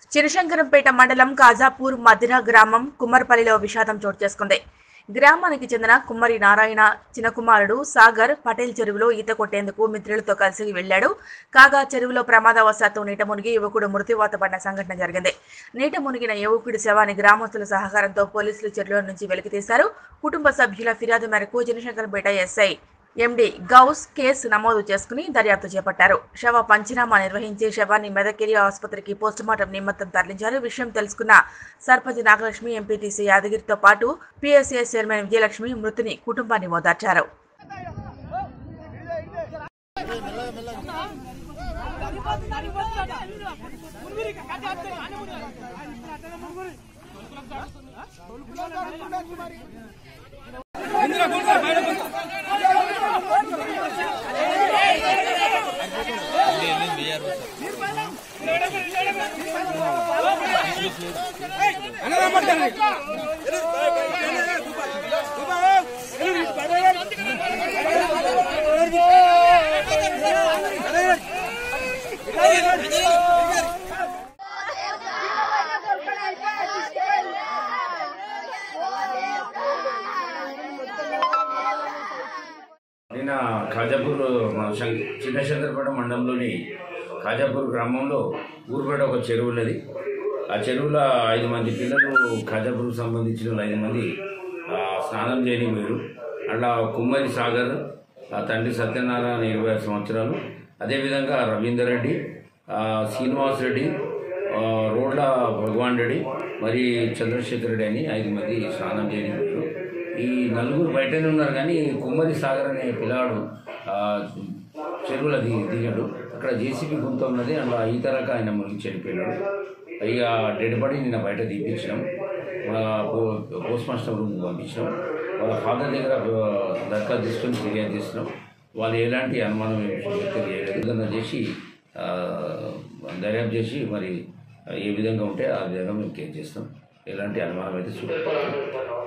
చినశంకరంపేట మండలం కాజాపూర్ మధిర గ్రామం కుమ్మర్పల్లిలో విషాదం చోటు చేసుకుంది గ్రామానికి చెందిన కుమ్మరి నారాయణ చిన్నకుమారుడు సాగర్ పటేల్ చెరువులో ఈత కొట్టేందుకు మిత్రులతో కలిసి వెళ్లాడు కాగా చెరువులో ప్రమాదవశాత్తు నీట మునిగి యువకుడు మృత్యువాత పడిన సంఘటన జరిగింది నీట మునిగిన యువకుడి శవాన్ని గ్రామస్తుల సహకారంతో పోలీసులు చెరువులో నుంచి వెలికితీశారు కుటుంబ సభ్యుల ఫిర్యాదు మేరకు Chinashankarampet SI MD Ghouse case నమోదు చేసుకుని దర్యాప్తు చేపట్టారు శవ పంచనామా నిర్వహించి శవాన్ని మెదకిరి ఆసుపత్రికి పోస్టుమార్టం నిమిత్తం తరలించారు విషయం తెలుసుకున్న సర్పంచ్ నాగలక్ష్మి ఎంపీటీసీ యాదగిరితో పాటు పీఎస్ఏ చైర్మన్ విజయలక్ష్మి మృతుని కుటుంబాన్ని ఓదార్చారు నిన్న ఖాజాపూర్ మన శం- చిన్నశంకరపేట మండలంలోని ఖాజాపూర్ గ్రామంలో ఊరుపేట ఒక చెరువు ఉన్నది ఆ చెరువులో ఐదు మంది పిల్లలు ఖాజాపూర్కు సంబంధించిన వాళ్ళు ఐదు మంది ఆ, స్నానం చేయని పోయారు అట్లా కుమ్మరి సాగర్ ఆ తండ్రి సత్యనారాయణ ఇరవై ఐదు సంవత్సరాలు అదేవిధంగా రవీందర్ రెడ్డి ఆ, శ్రీనివాస్ రెడ్డి ఆ, రోడ్ల భగవాన్ రెడ్డి మరి చంద్రశేఖర్ రెడ్డి అని ఐదు మంది స్నానం చేయని పోయారు ఈ నలుగురు బయటనే ఉన్నారు కానీ కుమ్మరి సాగర్ అనే పిల్లాడు ఆ, చెరువులో దిగి దిగాడు అక్కడ జేసీబీ గుంత ఉన్నది అందులో ఈత రక ఆయన మునిగి చనిపోయినాడు ఇక డెడ్ బాడీ నిన్న బయట తీపించినాం మా పో- పోస్ట్ మాస్టర్ రూమ్కి పంపించినాం వాళ్ళ ఫాదర్ దగ్గర ఆ, దరఖాస్తు తీసుకొని ఫిర్యాదు చేసినాం వాళ్ళు ఎలాంటి అనుమానం వ్యక్తం చేయలేదు ఏదైనా చేసి ఆ, దర్యాప్తు చేసి మరి ఏ విధంగా ఉంటే ఆ విధంగా మేము కేర్ చేస్తాం ఎలాంటి అనుమానం అయితే చూడలేదు